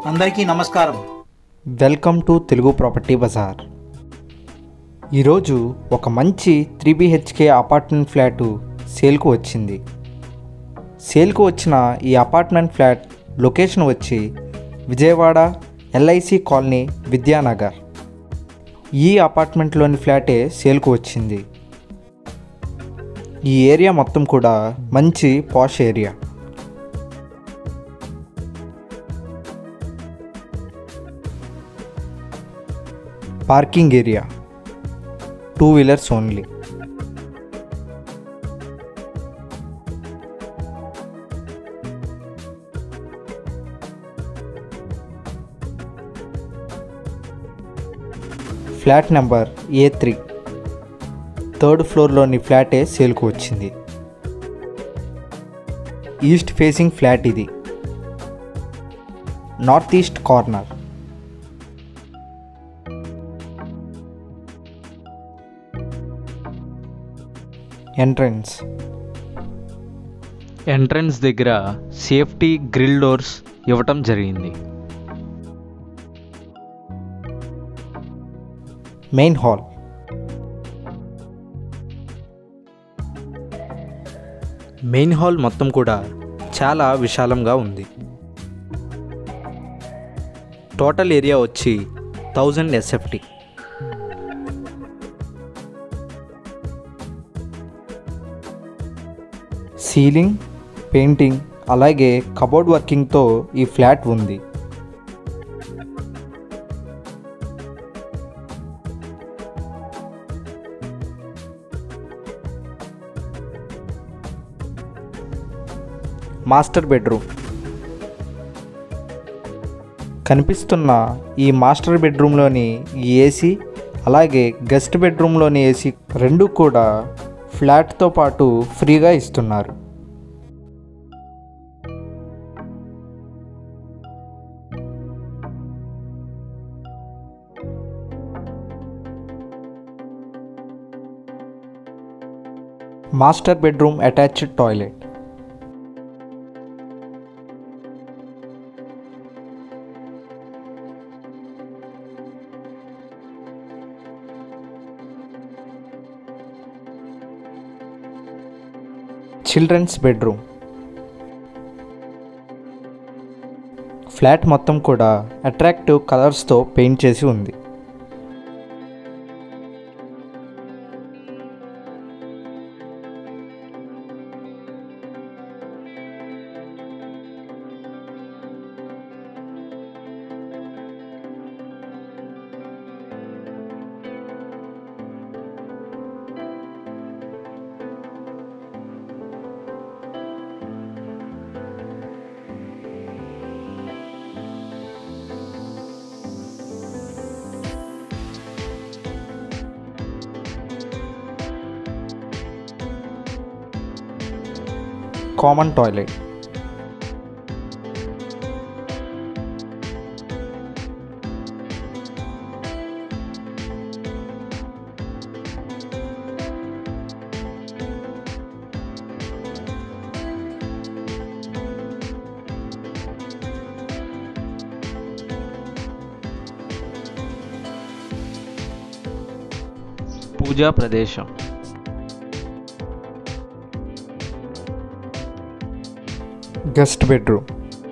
అందరికీ నమస్కారం welcome to Telugu property bazaar ఈరోజు ఒక మంచి త్రీ బిహెచ్కే అపార్ట్మెంట్ ఫ్లాటు సేల్కు వచ్చింది సేల్కు వచ్చిన ఈ అపార్ట్మెంట్ ఫ్లాట్ లొకేషన్ వచ్చి విజయవాడ ఎల్ఐసి కాలనీ విద్యానగర్ ఈ అపార్ట్మెంట్లోని ఫ్లాటే సేల్కు వచ్చింది ఈ ఏరియా మొత్తం కూడా మంచి posh area parking area two wheelers only flat number A three third ఫ్లోర్లోని ఫ్లాటే సేల్కు వచ్చింది ఈస్ట్ ఫేసింగ్ ఫ్లాట్ ఇది north east corner entrance entrance దగ్గర సేఫ్టీ గ్రిల్ డోర్స్ ఇవ్వటం జరిగింది మెయిన్ హాల్ మెయిన్ హాల్ మొత్తం కూడా చాలా విశాలంగా ఉంది టోటల్ ఏరియా వచ్చి థౌజండ్ ఎస్ఎఫ్టీ సీలింగ్ పెయింటింగ్ అలాగే కబోర్డ్ వర్కింగ్తో ఈ ఫ్లాట్ ఉంది మాస్టర్ బెడ్రూమ్ కనిపిస్తున్న ఈ మాస్టర్ బెడ్రూమ్లోని ఈ ఏసీ అలాగే గెస్ట్ బెడ్రూమ్లోని ఏసీ రెండు కూడా ఫ్లాట్తో పాటు ఫ్రీగా ఇస్తున్నారు master bedroom attached toilet children's bedroom flat మొత్తం కూడా అట్రాక్టివ్ కలర్స్తో పెయింట్ చేసి ఉంది కామన్ టాయిలెట్ పూజా ప్రదేశం గెస్ట్ బెడ్రూమ్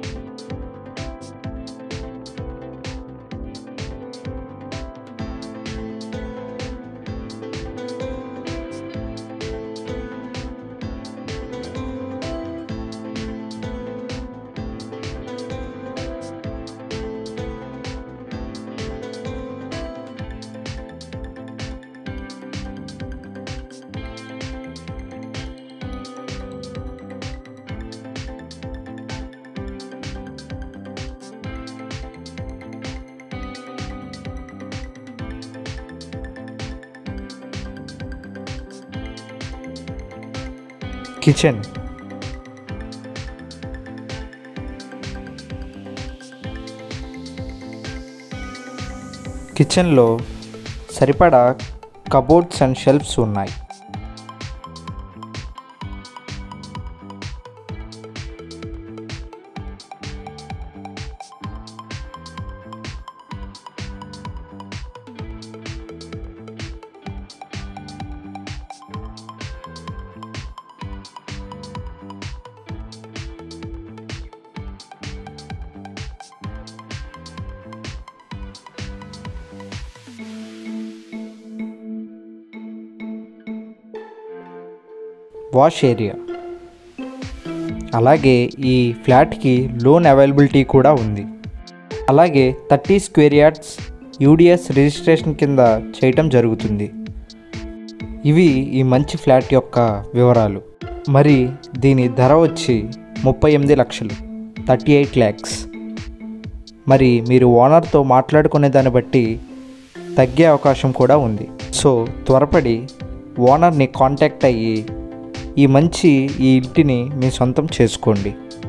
కిచెన్ కిచెన్లో సరిపడా కబోర్డ్స్ అండ్ షెల్ఫ్స్ ఉన్నాయి వాష్ ఏరియా అలాగే ఈ ఫ్లాట్కి లోన్ అవైలబిలిటీ కూడా ఉంది అలాగే thirty square yards UDS registration కింద చేయటం జరుగుతుంది ఇవి ఈ మంచి ఫ్లాట్ యొక్క వివరాలు మరి దీని ధర వచ్చి ముప్పై ఎనిమిది లక్షలు థర్టీ ఎయిట్ ల్యాక్స్ మరి మీరు ఓనర్తో మాట్లాడుకునే దాన్ని బట్టి తగ్గే అవకాశం కూడా ఉంది సో త్వరపడి ఓనర్ని కాంటాక్ట్ అయ్యి ఈ మంచి ఈ ఇంటిని మీ సొంతం చేసుకోండి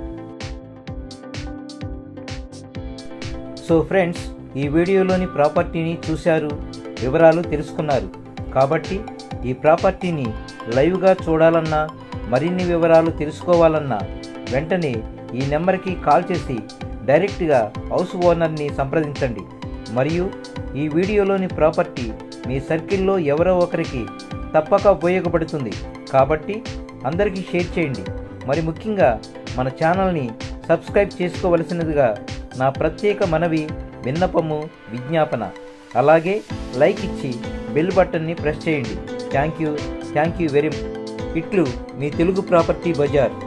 సో ఫ్రెండ్స్ ఈ వీడియోలోని ప్రాపర్టీని చూశారు వివరాలు తెలుసుకున్నారు కాబట్టి ఈ ప్రాపర్టీని లైవ్గా చూడాలన్నా మరిన్ని వివరాలు తెలుసుకోవాలన్నా వెంటనే ఈ నెంబర్కి కాల్ చేసి డైరెక్ట్గా హౌస్ ఓనర్ని సంప్రదించండి మరియు ఈ వీడియోలోని ప్రాపర్టీ మీ సర్కిల్లో ఎవరో ఒకరికి తప్పక ఉపయోగపడుతుంది కాబట్టి అందరికీ షేర్ చేయండి మరి ముఖ్యంగా మన ఛానల్ని సబ్స్క్రైబ్ చేసుకోవలసినదిగా నా ప్రత్యేక మనవి విన్నపము విజ్ఞాపన అలాగే లైక్ ఇచ్చి బెల్ బటన్ని ప్రెస్ చేయండి thank you thank you very much ఇట్లు మీ తెలుగు ప్రాపర్టీ బజార్